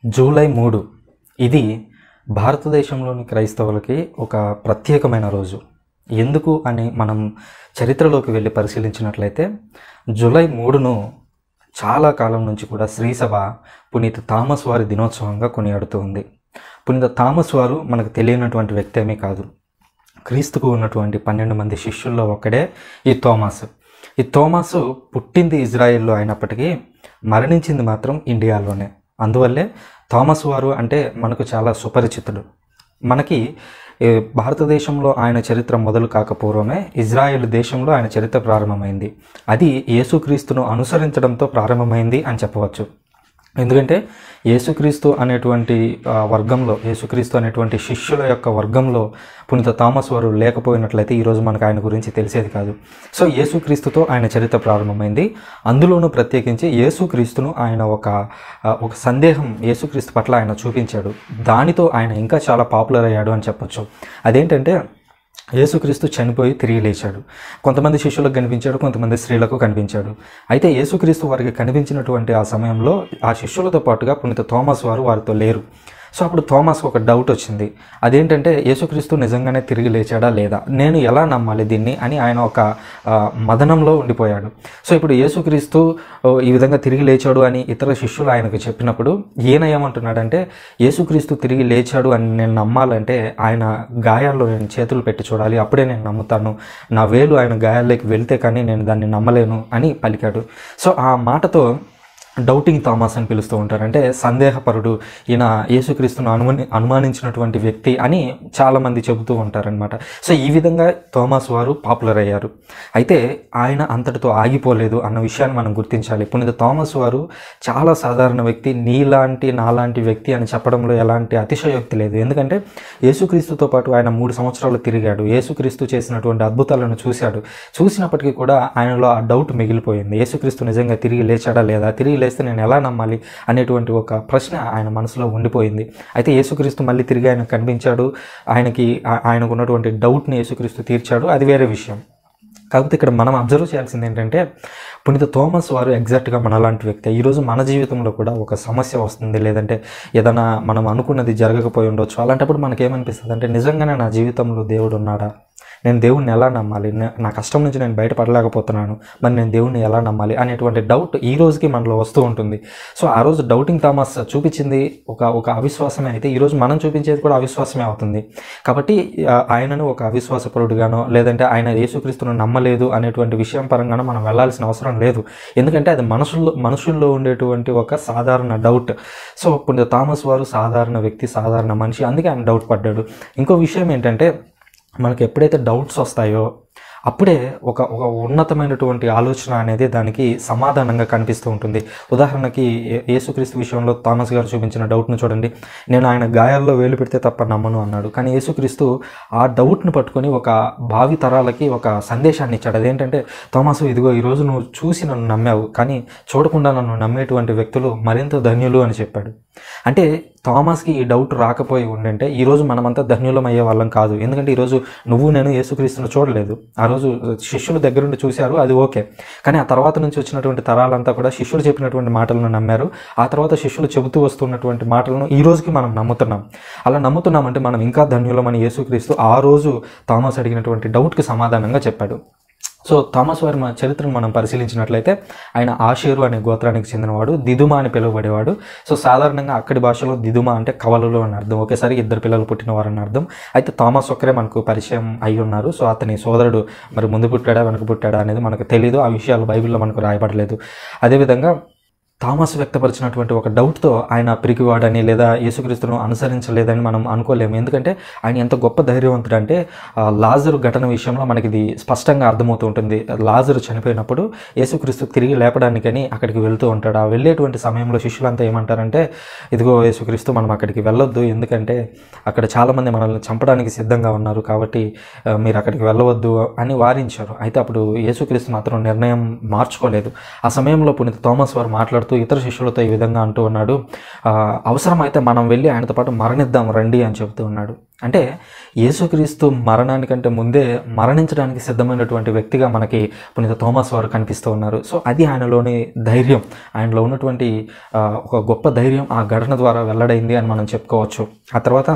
July మూడు ఇది భారతదేశంలోని క్రైస్తవులకి ఒక ప్రత్యేకమైన రోజు ఎందుకు అని మనం చరిత్రలోకి వెళ్ళి పరిశీలించినట్లయితే జూలై మూడును చాలా కాలం నుంచి కూడా శ్రీసభ పునీత థామస్ వారి దినోత్సవంగా కొనియాడుతూ ఉంది పునీత థామస్ వారు మనకు తెలియనటువంటి వ్యక్తి ఏమీ కాదు క్రీస్తుకు ఉన్నటువంటి పన్నెండు మంది శిష్యుల్లో ఒక్కడే ఈ థోమాస్ ఈ థోమాసు పుట్టింది ఇజ్రాయెల్లో అయినప్పటికీ మరణించింది మాత్రం ఇండియాలోనే అందువల్లే థామస్ వారు అంటే మనకు చాలా సుపరిచితుడు మనకి ఏ, భారతదేశంలో ఆయన చరిత్ర మొదలు కాకపూర్వమే ఇజ్రాయెల్ దేశంలో ఆయన చరిత్ర ప్రారంభమైంది అది యేసుక్రీస్తును అనుసరించడంతో ప్రారంభమైంది అని చెప్పవచ్చు ఎందుకంటే యేసుక్రీస్తు అనేటువంటి ఆ, వర్గంలో యేసుక్రీస్తు అనేటువంటి శిష్యుల యొక్క వర్గంలో పునీత థామస్ వారు లేకపోయినట్లయితే ఈరోజు మనకు ఆయన గురించి తెలిసేది కాదు సో యేసుక్రీస్తుతో ఆయన చరిత్ర ప్రారంభమైంది అందులోనూ ప్రత్యేకించి యేసుక్రీస్తును ఆయన ఒక ఆ, ఒక సందేహం యేసుక్రీస్తు పట్ల ఆయన చూపించాడు దానితో ఆయన ఇంకా చాలా పాపులర్ అయ్యాడు అని చెప్పొచ్చు అదేంటంటే యేసుక్రీస్తు చనిపోయి తిరిగి లేచాడు కొంతమంది శిష్యులకు కనిపించాడు కొంతమంది స్త్రీలకు కనిపించాడు అయితే యేసుక్రీస్తు వారికి కనిపించినటువంటి ఆ సమయంలో ఆ శిష్యులతో పాటుగా పునీత థోమస్ వారు వారితో లేరు సో అప్పుడు థోమస్ ఒక డౌట్ వచ్చింది అదేంటంటే యేసుక్రీస్తు నిజంగానే తిరిగి లేచాడా లేదా నేను ఎలా నమ్మాలి దీన్ని అని ఆయన ఒక ఆ, మదనంలో ఉండిపోయాడు సో ఇప్పుడు యేసుక్రీస్తు ఓ, ఈ విధంగా తిరిగి లేచాడు అని ఇతర శిష్యులు ఆయనకు చెప్పినప్పుడు ఈయన ఏమంటున్నాడంటే యేసుక్రీస్తు తిరిగి లేచాడు అని నేను నమ్మాలంటే ఆయన గాయాల్లో నేను చేతులు పెట్టి చూడాలి అప్పుడే నేను నమ్ముతాను నా వేలు ఆయన గాయాల్లోకి వెళ్తే కానీ నేను దాన్ని నమ్మలేను అని పలికాడు సో ఆ మాటతో డౌటింగ్ థామస్ అని పిలుస్తూ ఉంటారు అంటే సందేహపరుడు ఈయన యేసుక్రీస్తును అనుమాని అనుమానించినటువంటి వ్యక్తి అని చాలామంది చెబుతూ ఉంటారనమాట సో ఈ విధంగా థామస్ వారు పాపులర్ అయ్యారు అయితే ఆయన అంతటితో ఆగిపోలేదు అన్న విషయాన్ని మనం గుర్తించాలి పునీత థామస్ వారు చాలా సాధారణ వ్యక్తి నీలాంటి నాలాంటి వ్యక్తి అని చెప్పడంలో ఎలాంటి అతిశయోక్తి లేదు ఎందుకంటే యేసుక్రీస్తుతో పాటు ఆయన మూడు సంవత్సరాలు తిరిగాడు యేసుక్రీస్తు చేసినటువంటి అద్భుతాలను చూశాడు చూసినప్పటికీ కూడా ఆయనలో ఆ డౌట్ మిగిలిపోయింది యేసుక్రీస్తు నిజంగా తిరిగి లేచాడా లేదా తిరిగి లేస్తే నేను ఎలా నమ్మాలి అనేటువంటి ఒక ప్రశ్న ఆయన మనసులో ఉండిపోయింది అయితే యేసుక్రీస్తు మళ్ళీ తిరిగి ఆయన కనిపించాడు ఆయనకి ఆ- ఆయనకు ఉన్నటువంటి డౌట్ని యేసుక్రీస్తు తీర్చాడు అది వేరే విషయం కాకపోతే ఇక్కడ మనం అబ్జర్వ్ చేయాల్సింది ఏంటంటే పునీత థోమస్ వారు ఎగ్జాక్ట్గా మనలాంటి వ్యక్తి ఈరోజు మన జీవితంలో కూడా ఒక సమస్య వస్తుంది లేదంటే ఏదైనా మనం అనుకున్నది జరగకపోయి ఉండొచ్చు అలాంటప్పుడు మనకి ఏమనిపిస్తుంది అంటే నిజంగానే నా జీవితంలో దేవుడు ఉన్నాడా నేను దేవుణ్ణి ఎలా నమ్మాలి నే- నా కష్టం నుంచి నేను బయటపడలేకపోతున్నాను మరి నేను దేవుణ్ణి ఎలా నమ్మాలి అనేటువంటి డౌట్ ఈ రోజుకి మనలో వస్తూ ఉంటుంది సో ఆ రోజు డౌటింగ్ థామస్ చూపించింది ఒక ఒక అవిశ్వాసమే అయితే ఈరోజు మనం చూపించేది కూడా అవిశ్వాసమే అవుతుంది కాబట్టి ఆ, ఆయనను ఒక అవిశ్వాసపరుడుగానో లేదంటే ఆయన యేసుక్రీస్తును నమ్మలేదు అనేటువంటి విషయం పరంగానో మనం వెళ్ళాల్సిన అవసరం లేదు ఎందుకంటే అది మనుషుల్లో మనుషుల్లో ఉండేటువంటి ఒక సాధారణ డౌట్ సో పుణ్య థామస్ వారు సాధారణ వ్యక్తి సాధారణ మనిషి అందుకే ఆయన డౌట్ పడ్డాడు ఇంకో విషయం ఏంటంటే మనకి ఎప్పుడైతే డౌట్స్ వస్తాయో అప్పుడే ఒక ఒక ఉన్నతమైనటువంటి ఆలోచన అనేది దానికి సమాధానంగా కనిపిస్తూ ఉంటుంది ఉదాహరణకి ఏ- యేసుక్రీస్తు విషయంలో థామస్ గారు చూపించిన డౌట్ను చూడండి నేను ఆయన గాయాల్లో వేలు పెడితే తప్ప నమ్మను అన్నాడు కానీ యేసుక్రీస్తు ఆ డౌట్ను పట్టుకొని ఒక భావి తరాలకి ఒక సందేశాన్ని ఇచ్చాడు అదేంటంటే థామసు ఇదిగో ఈరోజు నువ్వు చూసి నన్ను నమ్మావు కానీ చూడకుండా నన్ను నమ్మేటువంటి వ్యక్తులు మరింత ధన్యులు అని చెప్పాడు అంటే థామస్కి ఈ డౌట్ రాకపోయి ఉండంటే ఈరోజు మనమంతా ధన్యులం అయ్యే వాళ్ళం కాదు ఎందుకంటే ఈరోజు నువ్వు నేను యేసుక్రీస్తును చూడలేదు ఆ రోజు శిష్యుల దగ్గరుండి చూశారు అది ఓకే కానీ ఆ తర్వాత నుంచి వచ్చినటువంటి తరాలంతా కూడా శిష్యులు చెప్పినటువంటి మాటలను నమ్మారు ఆ తర్వాత శిష్యులు చెబుతూ వస్తున్నటువంటి మాటలను ఈ రోజుకి మనం నమ్ముతున్నాం అలా నమ్ముతున్నామంటే మనం ఇంకా ధన్యులమని యేసుక్రీస్తు ఆ రోజు థామస్ అడిగినటువంటి డౌట్కి సమాధానంగా చెప్పాడు సో థామస్ వారి మన చరిత్రను మనం పరిశీలించినట్లయితే ఆయన ఆషేరు అనే గోత్రానికి చెందినవాడు దిదుమా అని పిలువబడేవాడు సో సాధారణంగా అక్కడి భాషలో దిదుమా అంటే కవలలు అని అర్థం ఒకేసారి ఇద్దరు పిల్లలు పుట్టినవారు అని అర్థం అయితే థామస్ ఒక్కరే మనకు పరిచయం అయి ఉన్నారు సో అతని సోదరుడు మరి ముందు పుట్టాడా వెనక పుట్టాడా అనేది మనకు తెలియదు ఆ విషయాలు బైబిల్లో మనకు రాయబడలేదు అదేవిధంగా థామస్ వ్యక్తపరిచినటువంటి ఒక డౌట్తో ఆయన పిరికివాడని లేదా యేసుక్రీస్తును అనుసరించలేదని మనం అనుకోలేము ఎందుకంటే ఆయన ఎంత గొప్ప ధైర్యవంతుడు అంటే ఆ, లాజరు ఘటన విషయంలో మనకి ఇది స్పష్టంగా అర్థమవుతూ ఉంటుంది లాజరు చనిపోయినప్పుడు యేసుక్రీస్తు తిరిగి లేపడానికని అక్కడికి వెళ్తూ ఉంటాడు ఆ వెళ్ళేటువంటి సమయంలో శిష్యులంతా ఏమంటారంటే ఇదిగో యేసుక్రీస్తు మనం అక్కడికి వెళ్ళొద్దు ఎందుకంటే అక్కడ చాలామంది మనల్ని చంపడానికి సిద్ధంగా ఉన్నారు కాబట్టి ఆ, మీరు అక్కడికి వెళ్ళవద్దు అని వారించారు అయితే అప్పుడు యేసుక్రీస్తు మాత్రం నిర్ణయం మార్చుకోలేదు ఆ సమయంలో పునీత థామస్ వారు మాట్లాడుతూ మాట్లాడుతూ ఇతర శిష్యులతో ఈ విధంగా అంటూ ఉన్నాడు ఆ, అవసరమైతే మనం వెళ్ళి ఆయనతో పాటు మరణిద్దాం రండి అని చెబుతూ ఉన్నాడు అంటే యేసుక్రీస్తు మరణానికంటే ముందే మరణించడానికి సిద్ధమైనటువంటి వ్యక్తిగా మనకి పునీత థోమస్ వారు కనిపిస్తూ ఉన్నారు సో అది ఆయనలోని ధైర్యం ఆయనలో ఉన్నటువంటి ఆ, ఒక గొప్ప ధైర్యం ఆ ఘటన ద్వారా వెల్లడైంది అని మనం చెప్పుకోవచ్చు ఆ తర్వాత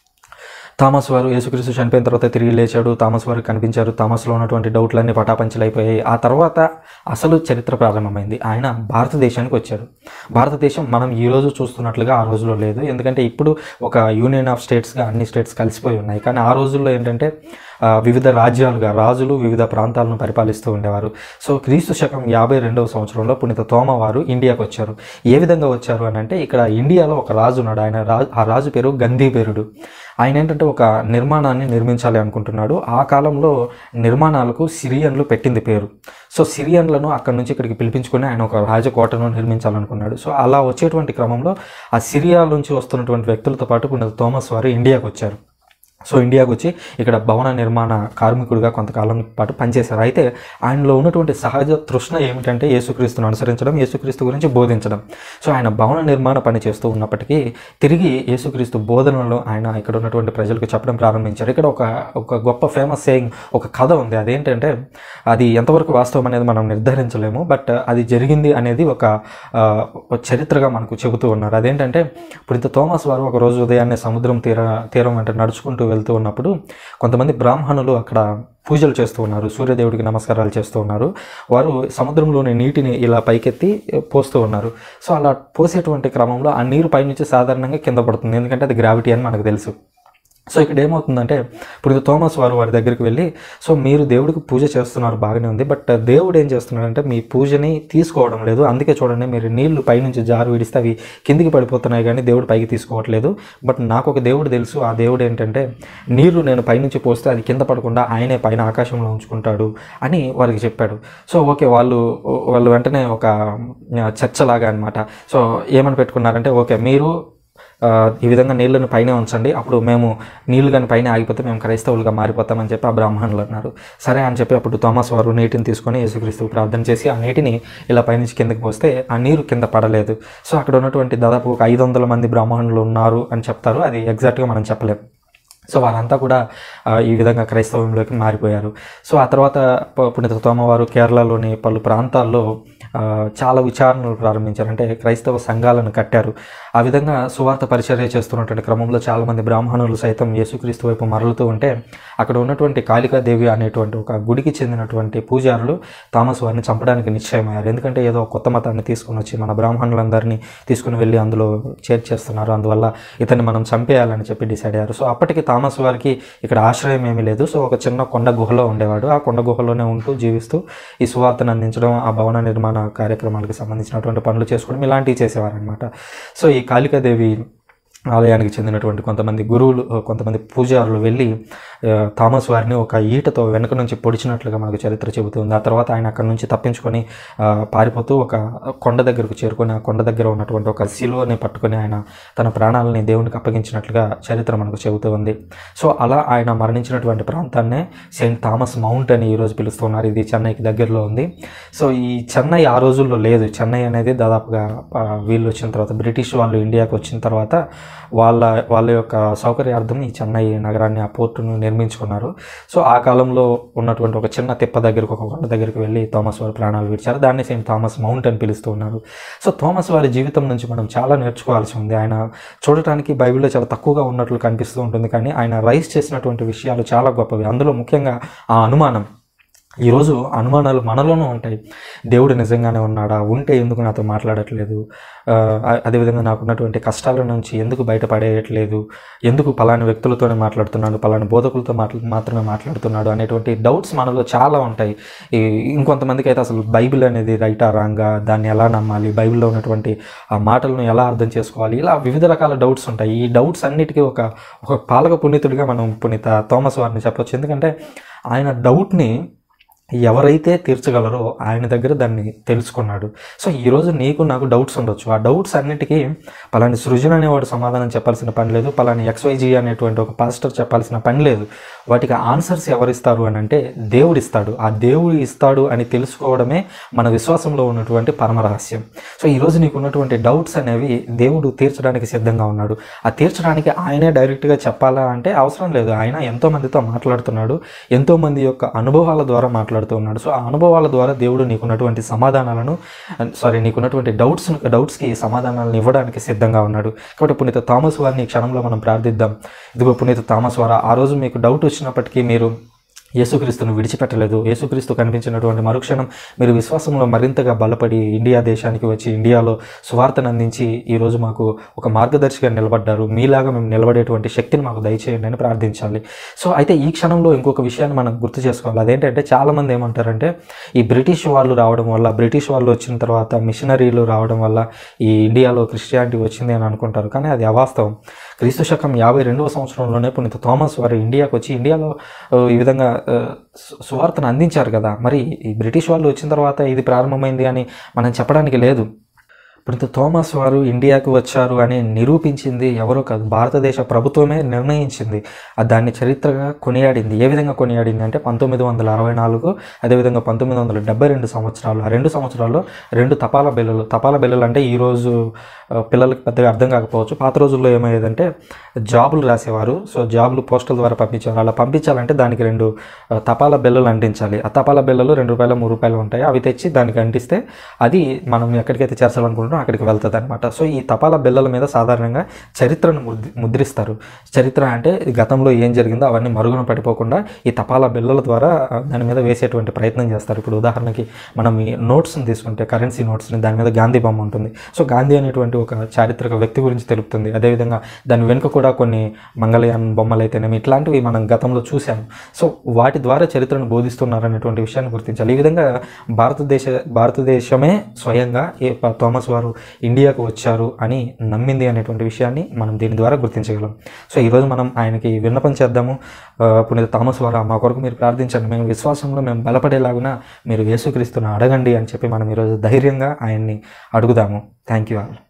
థామస్ వారు యేసుక్రీస్తు చనిపోయిన తర్వాత తిరిగి లేచాడు థామస్ వారికి కనిపించారు థామస్లో ఉన్నటువంటి డౌట్లన్నీ పటాపంచలైపోయాయి ఆ తర్వాత అసలు చరిత్ర ప్రారంభమైంది ఆయన భారతదేశానికి వచ్చాడు భారతదేశం మనం ఈ రోజు చూస్తున్నట్లుగా ఆ రోజులో లేదు ఎందుకంటే ఇప్పుడు ఒక యూనియన్ ఆఫ్ స్టేట్స్గా అన్ని స్టేట్స్ కలిసిపోయి ఉన్నాయి కానీ ఆ రోజుల్లో ఏంటంటే ఆ, వివిధ రాజ్యాలుగా రాజులు వివిధ ప్రాంతాలను పరిపాలిస్తూ ఉండేవారు సో క్రీస్తు శకం యాభై రెండవ సంవత్సరంలో పునీత తోమ వారు ఇండియాకు వచ్చారు ఏ విధంగా వచ్చారు అని అంటే ఇక్కడ ఇండియాలో ఒక రాజు ఉన్నాడు ఆయన రాజు ఆ రాజు పేరు గంధీబేరుడు ఆయన ఏంటంటే ఒక నిర్మాణాన్ని నిర్మించాలి అనుకుంటున్నాడు ఆ కాలంలో నిర్మాణాలకు సిరియన్లు పెట్టింది పేరు సో సిరియన్లను అక్కడి నుంచి ఇక్కడికి పిలిపించుకొని ఆయన ఒక రాజకోటను నిర్మించాలనుకున్నాడు సో అలా వచ్చేటువంటి క్రమంలో ఆ సిరియా నుంచి వస్తున్నటువంటి వ్యక్తులతో పాటు పునీత థోమస్ వారు ఇండియాకు వచ్చారు సో ఇండియాకు వచ్చి ఇక్కడ భవన నిర్మాణ కార్మికుడిగా కొంతకాలం పాటు పనిచేశారు అయితే ఆయనలో ఉన్నటువంటి సహజ తృష్ణ ఏమిటంటే యేసుక్రీస్తును అనుసరించడం యేసుక్రీస్తు గురించి బోధించడం సో ఆయన భవన నిర్మాణ పని చేస్తూ ఉన్నప్పటికీ తిరిగి యేసుక్రీస్తు బోధనలో ఆయన ఇక్కడ ఉన్నటువంటి ప్రజలకు చెప్పడం ప్రారంభించారు ఇక్కడ ఒక ఒక గొప్ప ఫేమస్ సేయింగ్ ఒక కథ ఉంది అదేంటంటే అది ఎంతవరకు వాస్తవం అనేది మనం నిర్ధారించలేము బట్ అది జరిగింది అనేది ఒక ఆ, ఒక చరిత్రగా మనకు చెబుతూ ఉన్నారు అదేంటంటే పునీత థోమస్ వారు ఒక రోజు ఉదయాన్నే సముద్రం తీర తీరం వెంట నడుచుకుంటూ వెళ్తూ ఉన్నప్పుడు కొంతమంది బ్రాహ్మణులు అక్కడ పూజలు చేస్తూ ఉన్నారు సూర్యదేవుడికి నమస్కారాలు చేస్తూ ఉన్నారు వారు సముద్రంలోని నీటిని ఇలా పైకెత్తి పోస్తూ ఉన్నారు సో అలా పోసేటువంటి క్రమంలో ఆ నీరు పైనుంచి సాధారణంగా కింద పడుతుంది ఎందుకంటే అది గ్రావిటీ అని మనకు తెలుసు సో ఇక్కడ ఏమవుతుందంటే ఇప్పుడు థోమస్ వారు వారి దగ్గరికి వెళ్ళి సో మీరు దేవుడికి పూజ చేస్తున్నారు బాగానే ఉంది బట్ దేవుడు ఏం చేస్తున్నాడంటే మీ పూజని తీసుకోవడం లేదు అందుకే చూడండి మీరు నీళ్లు పైనుంచి జారు విడిస్తే అవి కిందికి పడిపోతున్నాయి కానీ దేవుడు పైకి తీసుకోవట్లేదు బట్ నాకు ఒక దేవుడు తెలుసు ఆ దేవుడు ఏంటంటే నీరు నేను పైనుంచి పోస్తే అది కింద పడకుండా ఆయనే పైన ఆకాశంలో ఉంచుకుంటాడు అని వారికి చెప్పాడు సో ఓకే వాళ్ళు వాళ్ళు వెంటనే ఒక చర్చలాగా అనమాట సో ఏమని పెట్టుకున్నారంటే ఓకే మీరు ఆ, ఈ విధంగా నీళ్ళను పైన ఉంచండి అప్పుడు మేము నీళ్లు కానీ పైన ఆగిపోతే మేము క్రైస్తవులుగా మారిపోతామని చెప్పి ఆ బ్రాహ్మణులు అన్నారు సరే అని చెప్పి అప్పుడు థామస్ వారు నీటిని తీసుకొని యేసుక్రీస్తు ప్రార్థన చేసి ఆ నీటిని ఇలా పైనుంచి కిందకి పోస్తే ఆ నీరు కింద పడలేదు సో అక్కడ ఉన్నటువంటి దాదాపు ఒక ఐదు వందల మంది బ్రాహ్మణులు ఉన్నారు అని చెప్తారు అది ఎగ్జాక్ట్గా మనం చెప్పలేము సో వారంతా కూడా ఆ, ఈ విధంగా క్రైస్తవంలోకి మారిపోయారు సో ఆ తర్వాత ప- పునీత తోమవారు కేరళలోని పలు ప్రాంతాల్లో ఆ, చాలా విచారణలు ప్రారంభించారు అంటే క్రైస్తవ సంఘాలను కట్టారు ఆ విధంగా సువార్త పరిచర్య చేస్తున్నటువంటి క్రమంలో చాలామంది బ్రాహ్మణులు సైతం యేసుక్రీస్తు వైపు మరలుతూ ఉంటే అక్కడ ఉన్నటువంటి కాళికాదేవి అనేటువంటి ఒక గుడికి చెందినటువంటి పూజారులు థామస్ వారిని చంపడానికి నిశ్చయమయ్యారు ఎందుకంటే ఏదో ఒక కొత్త మతాన్ని తీసుకుని వచ్చి మన బ్రాహ్మణులందరినీ తీసుకుని వెళ్ళి అందులో చేర్చేస్తున్నారు అందువల్ల ఇతన్ని మనం చంపేయాలని చెప్పి డిసైడ్ అయ్యారు సో అప్పటికి థామస్ వారికి ఇక్కడ ఆశ్రయం ఏమీ లేదు సో ఒక చిన్న కొండ గుహలో ఉండేవాడు ఆ కొండ గుహలోనే ఉంటూ జీవిస్తూ ఈ సువార్తను అందించడం ఆ భవన నిర్మాణ కార్యక్రమాలకు సంబంధించినటువంటి పనులు చేసుకోవడం ఇలాంటివి చేసేవారనమాట సో ఈ కాళికాదేవి ఆలయానికి చెందినటువంటి కొంతమంది గురువులు కొంతమంది పూజారులు వెళ్ళి ఆ, థామస్ వారిని ఒక ఈటతో వెనక నుంచి పొడిచినట్లుగా మనకు చరిత్ర చెబుతుంది ఆ తర్వాత ఆయన అక్కడి నుంచి తప్పించుకొని ఆ, పారిపోతూ ఒక కొండ దగ్గరకు చేరుకొని ఆ కొండ దగ్గర ఉన్నటువంటి ఒక శిలువని పట్టుకొని ఆయన తన ప్రాణాలని దేవునికి అప్పగించినట్లుగా చరిత్ర మనకు చెబుతూ ఉంది సో అలా ఆయన మరణించినటువంటి ప్రాంతాన్నే సెయింట్ థామస్ మౌంట్ అని ఈరోజు పిలుస్తున్నారు ఇది చెన్నైకి దగ్గరలో ఉంది సో ఈ చెన్నై ఆ రోజుల్లో లేదు చెన్నై అనేది దాదాపుగా ఆ, వీళ్ళు వచ్చిన తర్వాత బ్రిటిష్ వాళ్ళు ఇండియాకి వచ్చిన తర్వాత వాళ్ళ వాళ్ళ యొక్క సౌకర్యార్థం ఈ చెన్నై నగరాన్ని ఆ పోర్టును నిర్మించుకున్నారు సో ఆ కాలంలో ఉన్నటువంటి ఒక చిన్న తిప్ప దగ్గరకు ఒక కొండ దగ్గరికి వెళ్ళి థామస్ వారి ప్రాణాలు విడిచారు దాన్ని సెయింట్ థామస్ మౌంట్ అని పిలుస్తూ ఉన్నారు సో థామస్ వారి జీవితం నుంచి మనం చాలా నేర్చుకోవాల్సి ఉంది ఆయన చూడటానికి బైబిల్లో చాలా తక్కువగా ఉన్నట్లు కనిపిస్తూ ఉంటుంది కానీ ఆయన రైస్ చేసినటువంటి విషయాలు చాలా గొప్పవి అందులో ముఖ్యంగా ఆ అనుమానం ఈరోజు అనుమానాలు మనలోనూ ఉంటాయి దేవుడు నిజంగానే ఉన్నాడా ఉంటే ఎందుకు నాతో మాట్లాడట్లేదు ఆ, అదేవిధంగా నాకున్నటువంటి కష్టాల నుంచి ఎందుకు బయటపడేయట్లేదు ఎందుకు పలాని వ్యక్తులతోనే మాట్లాడుతున్నాడు పలాని బోధకులతో మాట్లా మాత్రమే మాట్లాడుతున్నాడు అనేటువంటి డౌట్స్ మనలో చాలా ఉంటాయి ఈ ఇంకొంతమందికి అయితే అసలు బైబిల్ అనేది రైటా రాంగా దాన్ని ఎలా నమ్మాలి బైబిల్లో ఉన్నటువంటి ఆ మాటలను ఎలా అర్థం చేసుకోవాలి ఇలా వివిధ రకాల డౌట్స్ ఉంటాయి ఈ డౌట్స్ అన్నిటికీ ఒక ఒక పాలక పునీతుడిగా మనం పునీత థామస్ వారిని చెప్పొచ్చు ఎందుకంటే ఆయన డౌట్ని ఎవరైతే తీర్చగలరో ఆయన దగ్గర దాన్ని తెలుసుకున్నాడు సో ఈరోజు నీకు నాకు డౌట్స్ ఉండొచ్చు ఆ డౌట్స్ అన్నిటికీ పలాని సృజన అనేవాడు సమాధానం చెప్పాల్సిన పని లేదు పలాని ఎక్స్వైజీ అనేటువంటి ఒక పాస్టర్ చెప్పాల్సిన పని లేదు వాటికి ఆన్సర్స్ ఎవరిస్తారు అని అంటే దేవుడు ఇస్తాడు ఆ దేవుడు ఇస్తాడు అని తెలుసుకోవడమే మన విశ్వాసంలో ఉన్నటువంటి పరమ రహస్యం సో ఈరోజు నీకు ఉన్నటువంటి డౌట్స్ అనేవి దేవుడు తీర్చడానికి సిద్ధంగా ఉన్నాడు ఆ తీర్చడానికి ఆయనే డైరెక్ట్గా చెప్పాలా అంటే అవసరం లేదు ఆయన ఎంతో మందితో మాట్లాడుతున్నాడు ఎంతో మంది యొక్క అనుభవాల ద్వారా మాట్లాడుతూ ఉన్నాడు సో ఆ అనుభవాల ద్వారా దేవుడు నీకున్నటువంటి సమాధానాలను సారీ నీకున్నటువంటి డౌట్స్ డౌట్స్కి సమాధానాలను ఇవ్వడానికి సిద్ధంగా ఉన్నాడు కాబట్టి పునీత థామస్ వారిని ఈ క్షణంలో మనం ప్రార్థిద్దాం ఇదిగో పునీత థామస్ వారా ఆ రోజు మీకు డౌట్ వచ్చినప్పటికీ మీరు యేసుక్రీస్తును విడిచిపెట్టలేదు యేసుక్రీస్తు కనిపించినటువంటి మరుక్షణం మీరు విశ్వాసంలో మరింతగా బలపడి ఇండియా దేశానికి వచ్చి ఇండియాలో సువార్తను అందించి ఈరోజు మాకు ఒక మార్గదర్శిగా నిలబడ్డారు మీలాగా మేము నిలబడేటువంటి శక్తిని మాకు దయచేయండి అని ప్రార్థించాలి సో అయితే ఈ క్షణంలో ఇంకొక విషయాన్ని మనం గుర్తు చేసుకోవాలి అదేంటంటే చాలామంది ఏమంటారంటే ఈ బ్రిటిష్ వాళ్ళు రావడం వల్ల బ్రిటిష్ వాళ్ళు వచ్చిన తర్వాత మిషనరీలు రావడం వల్ల ఈ ఇండియాలో క్రిస్టియానిటీ వచ్చింది అని అనుకుంటారు కానీ అది అవాస్తవం క్రీస్తు శకం యాభై రెండవ సంవత్సరంలోనే పునీత థామస్ వారు ఇండియాకి వచ్చి ఇండియాలో ఆ, ఈ విధంగా ఆ, సు- సువార్తను అందించారు కదా మరి ఈ బ్రిటిష్ వాళ్ళు వచ్చిన తర్వాత ఇది ప్రారంభమైంది అని మనం చెప్పడానికి లేదు పునీత థామస్ వారు ఇండియాకు వచ్చారు అని నిరూపించింది ఎవరో కాదు భారతదేశ ప్రభుత్వమే నిర్ణయించింది ఆ దాన్ని చరిత్రగా కొనియాడింది ఏ విధంగా కొనియాడింది అంటే పంతొమ్మిది వందల అరవై నాలుగు అదేవిధంగా పంతొమ్మిది వందల డెబ్బై రెండు సంవత్సరాలు ఆ రెండు సంవత్సరాల్లో రెండు తపాలా బిల్లలు తపాలా బిల్లలు అంటే ఈరోజు ఆ, పిల్లలకి పెద్దగా అర్థం కాకపోవచ్చు పాత రోజుల్లో ఏమయ్యేదంటే జాబులు రాసేవారు సో జాబులు పోస్టల్ ద్వారా పంపించేవారు అలా పంపించాలంటే దానికి రెండు ఆ, తపాలా బిల్లలు అంటించాలి ఆ తపాలా బిల్లలు రెండు రూపాయలు మూడు రూపాయలు ఉంటాయి అవి తెచ్చి దానికి అంటిస్తే అది మనం ఎక్కడికైతే చేర్చాలనుకుంటున్నామో అక్కడికి వెళ్తుంది అనమాట సో ఈ తపాలా బిల్లల మీద సాధారణంగా చరిత్రను ముద్రి- ముద్రిస్తారు చరిత్ర అంటే గతంలో ఏం జరిగిందో అవన్నీ మరుగున పడిపోకుండా ఈ తపాలా బిల్లల ద్వారా ఆ, దాని మీద వేసేటువంటి ప్రయత్నం చేస్తారు ఇప్పుడు ఉదాహరణకి మనం ఈ నోట్స్ని తీసుకుంటే కరెన్సీ నోట్స్ని దాని మీద గాంధీ బొమ్మ ఉంటుంది సో గాంధీ అనేటువంటి ఒక చారిత్రక వ్యక్తి గురించి తెలుపుతుంది అదేవిధంగా దాని వెనుక కూడా కొన్ని మంగళయాన్ బొమ్మలు అయితేనేమి ఇట్లాంటివి మనం గతంలో చూసాము సో వాటి ద్వారా చరిత్రను బోధిస్తున్నారనేటువంటి విషయాన్ని గుర్తించాలి ఈ విధంగా భారతదేశ భారతదేశమే స్వయంగా ఏ ప- థామస్ వారు ఇండియాకు వచ్చారు అని నమ్మింది అనేటువంటి విషయాన్ని మనం దీని ద్వారా గుర్తించగలం సో ఈరోజు మనం ఆయనకి విన్నపం చేద్దాము ఆ, పునీత థామస్ వారు మా కొరకు మీరు ప్రార్థించండి మేము విశ్వాసంలో మేము బలపడేలాగున మీరు యేసుక్రీస్తును అడగండి అని చెప్పి మనం ఈరోజు ధైర్యంగా ఆయన్ని అడుగుదాము థ్యాంక్ యూ ఆల్